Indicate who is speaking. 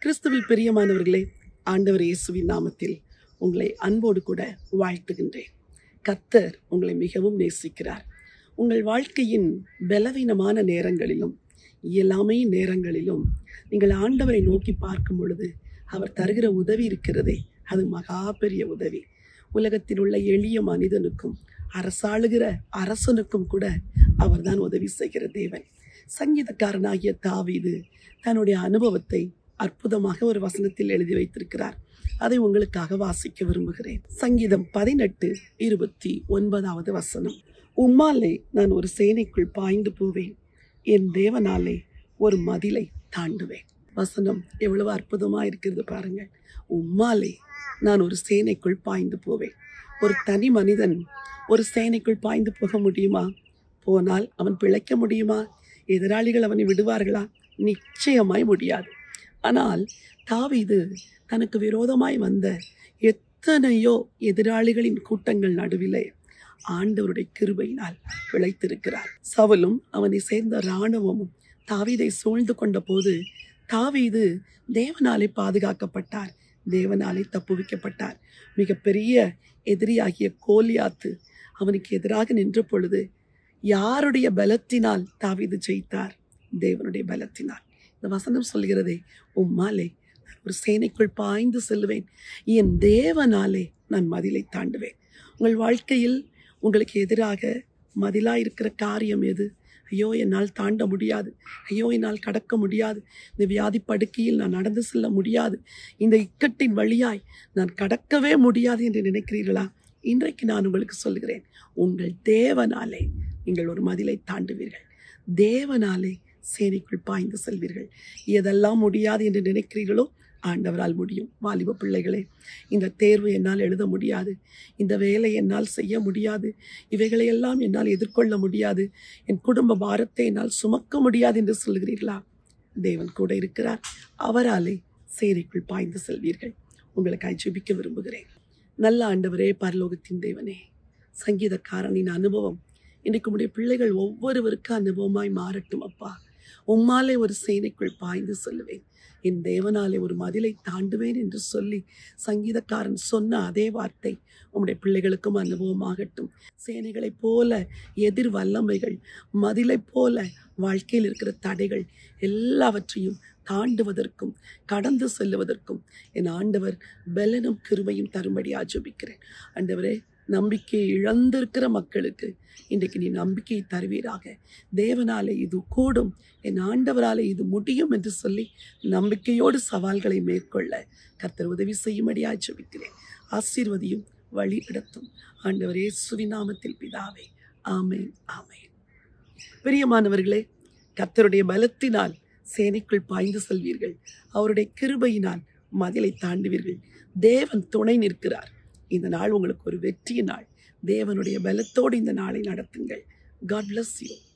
Speaker 1: கிறிஸ்துவில் பிரியமானவர்களே ஆண்டவர் இயேசுவின் நாமத்தில் உங்களை அன்போடு கூட வாழ்த்துகின்றேன் கர்த்தர் உங்களை மிகவும் நேசிக்கிறார் உங்கள் வாழ்க்கையின் பலவீனமான நேரங்களிலும் இயலாமை நேரங்களிலும் நீங்கள் ஆண்டவரை நோக்கி பார்க்கும் பொழுது அவர் தருகிற உதவி இருக்கிறதே அது மகா பெரிய உதவி உலகத்தில் உள்ள எளிய மனிதனுக்கும் அரசாளுகிற அரசனுக்கும் கூட அவர்தான் உதவி செய்கிற தேவன் சங்கீதக்காரனாகிய தாவீது தன்னுடைய அனுபவத்தை அற்புதமாக ஒரு வசனத்தில் எழுதி வைத்திருக்கிறார் அதை உங்களுக்காக வாசிக்க விரும்புகிறேன் சங்கீதம் பதினெட்டு இருபத்தி ஒன்பதாவது வசனம் உம்மாலே நான் ஒரு சேனைக்குள் பாய்ந்து போவேன் என் தேவனாலே ஒரு மதிலை தாண்டுவேன் வசனம் எவ்வளவு அற்புதமா இருக்கிறது பாருங்கள் உம்மாலே நான் ஒரு சேனைக்குள் பாய்ந்து போவேன் ஒரு தனி மனிதன் ஒரு சேனைக்குள் பாய்ந்து போக முடியுமா போனால் அவன் பிழைக்க முடியுமா எதிராளிகள் அவனை விடுவார்களா நிச்சயமாய் முடியாது ஆனால் தாவீது தனக்கு விரோதமாய் வந்த எத்தனையோ எதிராளிகளின் கூட்டங்கள் நடுவிலே ஆண்டவருடைய கிருபையினால் பிழைத்திருக்கிறார் சவலும் அவனை சேர்ந்த இராணுவமும் தாவீதை சூழ்ந்து கொண்ட போது தாவீது தேவனாலே பாதுகாக்கப்பட்டார் தேவனாலே தப்புவிக்கப்பட்டார் மிகப்பெரிய எதிரியாகிய கோலியாத்து அவனுக்கு எதிராக நின்ற பொழுது யாருடைய பலத்தினால் தாவீது ஜெயித்தார் தேவனுடைய பலத்தினால் இந்த வசனம் சொல்கிறதே உம்மாலே நான் ஒரு சேனைக்குள் பாய்ந்து செல்லுவேன் என் தேவனாலே நான் மதிலை தாண்டுவேன் உங்கள் வாழ்க்கையில் உங்களுக்கு எதிராக மதிலாக இருக்கிற காரியம் எது ஐயோ என்னால் தாண்ட முடியாது ஐயோ என்னால் கடக்க முடியாது இந்த வியாதி படுக்கையில் நான் நடந்து செல்ல முடியாது இந்த இக்கட்டின் வழியாய் நான் கடக்கவே முடியாது என்று நினைக்கிறீர்களா இன்றைக்கு நான் உங்களுக்கு சொல்கிறேன் உங்கள் தேவனாலே நீங்கள் ஒரு மதிலை தாண்டுவீர்கள் தேவனாலே சேனைக்குள் பாய்ந்து செல்வீர்கள் எதெல்லாம் முடியாது என்று நினைக்கிறீர்களோ ஆண்டவரால் முடியும் வாலிப பிள்ளைகளே இந்த தேர்வு என்னால் எழுத முடியாது இந்த வேலை என்னால் செய்ய முடியாது இவைகளையெல்லாம் என்னால் எதிர்கொள்ள முடியாது என் குடும்ப பாரத்தை என்னால் சுமக்க முடியாது என்று சொல்கிறீர்களா தேவன் கூட இருக்கிறார் அவராலே சேனைக்குள் பாய்ந்து செல்வீர்கள் உங்களுக்காய் ஜெபிக்க விரும்புகிறேன் நல்ல ஆண்டவரே பரலோகத்தின் தேவனே சங்கீதக்காரனின் அனுபவம் இன்றைக்கு உடைய பிள்ளைகள் ஒவ்வொருவருக்கும் அனுபவமாய் மாறட்டும் அப்பா உம்மாலே ஒரு சேனைக்குள் பாய்ந்து சொல்லுவேன் என் தேவனாலே ஒரு மதிலை தாண்டுவேன் என்று சொல்லி சங்கீதக்காரன் சொன்ன அதே வார்த்தை உம்முடைய பிள்ளைகளுக்கும் அனுபவமாகட்டும் சேனைகளைப் போல எதிர் வல்லமைகள் மதிலைப் போல வாழ்க்கையில் இருக்கிற தடைகள் எல்லாவற்றையும் தாண்டுவதற்கும் கடந்து செல்லுவதற்கும் என் ஆண்டவர் பலனும் கிருமையும் தரும்படி ஆஜபிக்கிறேன் ஆண்டவரே நம்பிக்கையை இழந்திருக்கிற மக்களுக்கு இன்றைக்கு நீ நம்பிக்கையை தருவீராக தேவனாலே இது கூடும் என் ஆண்டவராலே இது முடியும் என்று சொல்லி நம்பிக்கையோடு சவால்களை மேற்கொள்ள கர்த்தர் உதவி செய்யும்படியாக ஜெபிக்கிறேன் ஆசீர்வதியும் வழி நடத்தும் ஆண்டவர் இயேசுவின் நாமத்தில் பிதாவே ஆமேன் ஆமேன் பிரியமானவர்களே கர்த்தருடைய பலத்தினால் சேனைக்குள் பாய்ந்து செல்வீர்கள் அவருடைய கிருபையினால் மதிலை தாண்டுவீர்கள் தேவன் துணை நிற்கிறார் இந்த நாள் உங்களுக்கு ஒரு வெற்றிய நாள் தேவனுடைய பலத்தோடு இந்த நாளை நடத்துங்கள் காட் bless யூ